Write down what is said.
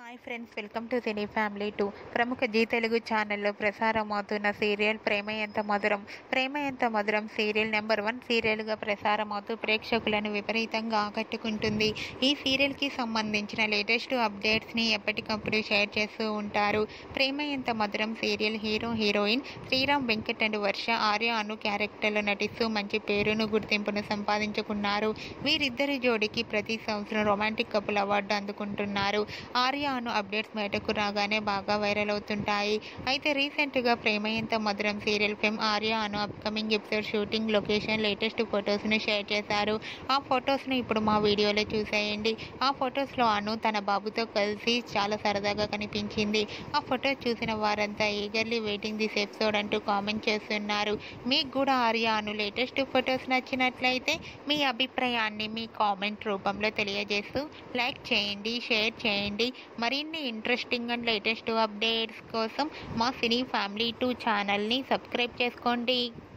hi friends welcome to cine family two ప్రముఖ Zee Telugu ఛానల్లో ప్రసారమవుతున్న సీరియల్ ప్రేమ ఎంత మధురం ప్రేమ Entha Madhuram serial number one సీరియల్గా ప్రసారమవుతూ ప్రేక్షకులను విపరీతంగా ఆకట్టుకుంటుంది ఈ సీరియల్కి సంబంధించిన లేటెస్ట్ అప్డేట్స్ని ఎప్పటికప్పుడు షేర్ చేస్తూ ఉంటారు Prema Entha Madhuram serial hero heroine Sriram Venkat and Varsha Arya Anu క్యారెక్టర్లో నటిస్తూ మంచి పేరును గుర్తింపును సంపాదించుకున్నారు వీరిద్దరి జోడీకి ప్రతి సంవత్సరం రొమాంటిక్ కపుల్ అవార్డు అందుకుంటున్నారు ఆర్య అను అప్డేట్స్ బయటకు రాగానే బాగా వైరల్ అవుతుంటాయి అయితే రీసెంట్గా Prema Entha Madhuram serial fame Arya Anu upcoming episode shooting location latest ఫొటోస్ను షేర్ చేశారు ఆ ఫొటోస్ను ఇప్పుడు మా వీడియోలో చూసేయండి ఆ ఫొటోస్లో అను తన బాబుతో కలిసి చాలా సరదాగా కనిపించింది ఆ ఫొటో చూసిన వారంతా ఈగర్లీ వెయిటింగ్ దిస్ ఎపిసోడ్ అంటూ కామెంట్ చేస్తున్నారు మీకు కూడా ఆర్య అను లేటెస్ట్ ఫొటోస్ నచ్చినట్లయితే మీ అభిప్రాయాన్ని మీ కామెంట్ రూపంలో తెలియజేస్తూ లైక్ చేయండి షేర్ చేయండి మరిన్ని ఇంట్రెస్టింగ్ అండ్ లేటెస్ట్ అప్డేట్స్ కోసం మా సినీ ఫ్యామిలీ టూ ఛానల్ని సబ్స్క్రైబ్ చేసుకోండి